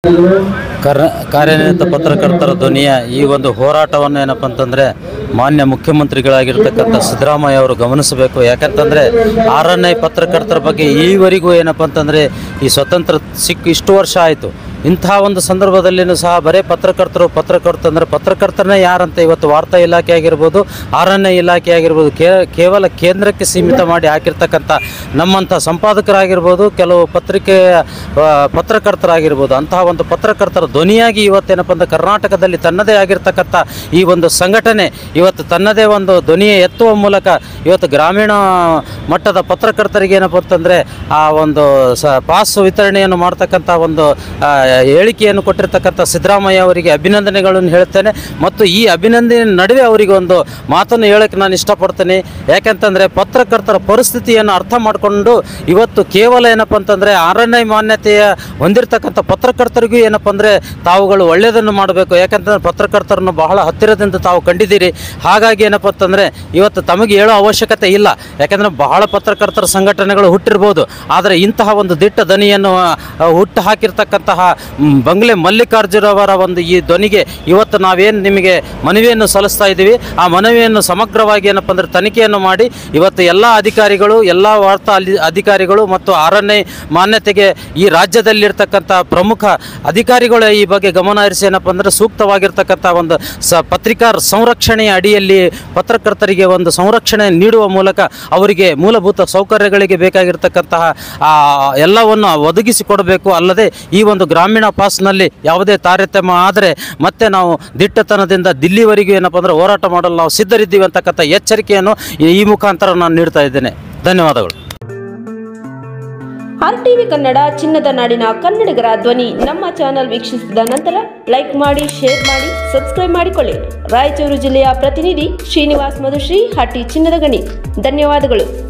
ಕರ್ ಕಾರ್ಯನಿರತ ಪತ್ರಕರ್ತರ ಧ್ವನಿಯ ಈ ಒಂದು ಹೋರಾಟವನ್ನು ಏನಪ್ಪ ಅಂತಂದರೆ ಮಾನ್ಯ ಮುಖ್ಯಮಂತ್ರಿಗಳಾಗಿರ್ತಕ್ಕಂಥ ಸಿದ್ದರಾಮಯ್ಯ ಅವರು ಗಮನಿಸಬೇಕು ಯಾಕಂತಂದರೆ ಆರನೇ ಪತ್ರಕರ್ತರ ಬಗ್ಗೆ ಈವರೆಗೂ ಏನಪ್ಪ ಅಂತಂದರೆ ಈ ಸ್ವತಂತ್ರ ಸಿಕ್ಕ ಇಷ್ಟು ವರ್ಷ ಆಯಿತು ಇಂತಹ ಒಂದು ಸಂದರ್ಭದಲ್ಲಿನೂ ಸಹ ಬರೇ ಪತ್ರಕರ್ತರು ಪತ್ರಕರ್ತ ಅಂದರೆ ಪತ್ರಕರ್ತರನ್ನೇ ಯಾರಂತ ಇವತ್ತು ವಾರ್ತಾ ಇಲಾಖೆ ಆಗಿರ್ಬೋದು ಅರಣ್ಯ ಇಲಾಖೆ ಆಗಿರ್ಬೋದು ಕೇ ಕೇವಲ ಕೇಂದ್ರಕ್ಕೆ ಸೀಮಿತ ಮಾಡಿ ಹಾಕಿರ್ತಕ್ಕಂಥ ನಮ್ಮಂಥ ಸಂಪಾದಕರಾಗಿರ್ಬೋದು ಕೆಲವು ಪತ್ರಿಕೆಯ ಆ, ಪತ್ರಕರ್ತರಾಗಿರ್ಬೋದು ಅಂತಹ ಒಂದು ಪತ್ರಕರ್ತರ ಧ್ವನಿಯಾಗಿ ಇವತ್ತೇನಪ್ಪ ಅಂದ್ರೆ ಕರ್ನಾಟಕದಲ್ಲಿ ತನ್ನದೇ ಆಗಿರ್ತಕ್ಕಂಥ ಈ ಒಂದು ಸಂಘಟನೆ ಇವತ್ತು ತನ್ನದೇ ಒಂದು ಧ್ವನಿಯ ಎತ್ತುವ ಮೂಲಕ ಇವತ್ತು ಗ್ರಾಮೀಣ ಮಟ್ಟದ ಪತ್ರಕರ್ತರಿಗೆ ಏನಪ್ಪ ಅಂತಂದರೆ ಆ ಒಂದು ಸ ಪಾಸ್ ವಿತರಣೆಯನ್ನು ಮಾಡ್ತಕ್ಕಂಥ ಒಂದು ಆ, ಹೇಳಿಕೆಯನ್ನು ಕೊಟ್ಟಿರ್ತಕ್ಕಂಥ ಸಿದ್ದರಾಮಯ್ಯ ಅವರಿಗೆ ಅಭಿನಂದನೆಗಳನ್ನು ಹೇಳ್ತೇನೆ ಮತ್ತು ಈ ಅಭಿನಂದನೆ ನಡುವೆ ಅವರಿಗೆ ಒಂದು ಮಾತನ್ನು ಹೇಳಕ್ಕೆ ನಾನು ಇಷ್ಟಪಡ್ತೇನೆ ಯಾಕೆಂತಂದರೆ ಪತ್ರಕರ್ತರ ಪರಿಸ್ಥಿತಿಯನ್ನು ಅರ್ಥ ಮಾಡಿಕೊಂಡು ಇವತ್ತು ಕೇವಲ ಏನಪ್ಪ ಅಂತಂದರೆ ಅರಣ್ಯ ಮಾನ್ಯತೆಯ ಹೊಂದಿರತಕ್ಕಂಥ ಪತ್ರಕರ್ತರಿಗೂ ಏನಪ್ಪ ಅಂದರೆ ತಾವುಗಳು ಒಳ್ಳೆಯದನ್ನು ಮಾಡಬೇಕು ಯಾಕಂತಂದರೆ ಪತ್ರಕರ್ತರನ್ನು ಬಹಳ ಹತ್ತಿರದಿಂದ ತಾವು ಕಂಡಿದ್ದೀರಿ ಹಾಗಾಗಿ ಏನಪ್ಪ ಅಂತಂದರೆ ಇವತ್ತು ತಮಗೆ ಹೇಳೋ ಅವಶ್ಯಕತೆ ಇಲ್ಲ ಯಾಕಂದರೆ ಬಹಳ ಪತ್ರಕರ್ತರ ಸಂಘಟನೆಗಳು ಹುಟ್ಟಿರ್ಬೋದು ಆದರೆ ಇಂತಹ ಒಂದು ದಿಟ್ಟ ದನಿಯನ್ನು ಆ, ಹುಟ್ಟು ಹಾಕಿರ್ತಕ್ಕಂತಹ ಮ್, ಬಂಗ್ಲೆ ಮಲ್ಲಿಕಾರ್ಜುನವರ ಒಂದು ಈ ಧ್ವನಿಗೆ ಇವತ್ತು ನಾವೇನು ನಿಮಗೆ ಮನವಿಯನ್ನು ಸಲ್ಲಿಸ್ತಾ ಇದ್ದೀವಿ ಆ ಮನವಿಯನ್ನು ಸಮಗ್ರವಾಗಿ ಏನಪ್ಪ ಅಂದರೆ ತನಿಖೆಯನ್ನು ಮಾಡಿ ಇವತ್ತು ಎಲ್ಲ ಅಧಿಕಾರಿಗಳು ಎಲ್ಲ ವಾರ್ತಾ ಅಲ್ಲಿ- ಅಧಿಕಾರಿಗಳು ಮತ್ತು ಅರಣ್ಯ ಮಾನ್ಯತೆಗೆ ಈ ರಾಜ್ಯದಲ್ಲಿರ್ತಕ್ಕಂಥ ಪ್ರಮುಖ ಅಧಿಕಾರಿಗಳು ಈ ಬಗ್ಗೆ ಗಮನ ಹರಿಸಿ ಏನಪ್ಪ ಅಂದರೆ ಸೂಕ್ತವಾಗಿರ್ತಕ್ಕಂಥ ಒಂದು ಸ ಪತ್ರಿಕಾ ಸಂರಕ್ಷಣೆಯ ಅಡಿಯಲ್ಲಿ ಪತ್ರಕರ್ತರಿಗೆ ಒಂದು ಸಂರಕ್ಷಣೆ ನೀಡುವ ಮೂಲಕ ಅವರಿಗೆ ಮೂಲಭೂತ ಸೌಕರ್ಯಗಳಿಗೆ ಬೇಕಾಗಿರ್ತಕ್ಕಂತಹ ಆ, ಎಲ್ಲವನ್ನು ಒದಗಿಸಿಕೊಡಬೇಕು ಅಲ್ಲದೆ ಈ ಒಂದು ಗ್ರಾಮೀಣ ಪಾಸ್ನಲ್ಲಿ ಯಾವುದೇ ತಾರತಮ್ಯ ಆದರೆ ಮತ್ತೆ ನಾವು ದಿಟ್ಟತನದಿಂದ ದಿಲ್ಲಿವರೆಗೂ ಏನಪ್ಪ ಅಂದರೆ ಹೋರಾಟ ಮಾಡಲು ನಾವು ಸಿದ್ಧರಿದ್ದೀವಿ ಅಂತಕ್ಕಂಥ ಎಚ್ಚರಿಕೆಯನ್ನು ಈ- ಈ ಮುಖಾಂತರ ನಾನು ನೀಡ್ತಾ ಇದ್ದೇನೆ ಧನ್ಯವಾದಗಳು ಆರ್ ಟಿವಿ ಕನ್ನಡ ಚಿನ್ನದ ನಾಡಿನ ಕನ್ನಡಿಗರ ಧ್ವನಿ ನಮ್ಮ ಚಾನೆಲ್ ವೀಕ್ಷಿಸಿದ ನಂತರ ಲೈಕ್ ಮಾಡಿ ಶೇರ್ ಮಾಡಿ ಸಬ್ಸ್ಕ್ರೈಬ್ ಮಾಡಿಕೊಳ್ಳಿ ರಾಯಚೂರು ಜಿಲ್ಲೆಯ ಪ್ರತಿನಿಧಿ ಶ್ರೀನಿವಾಸ್ ಮಧುಶ್ರೀ ಹಟ್ಟಿ ಚಿನ್ನದ ಗಣಿ ಧನ್ಯವಾದಗಳು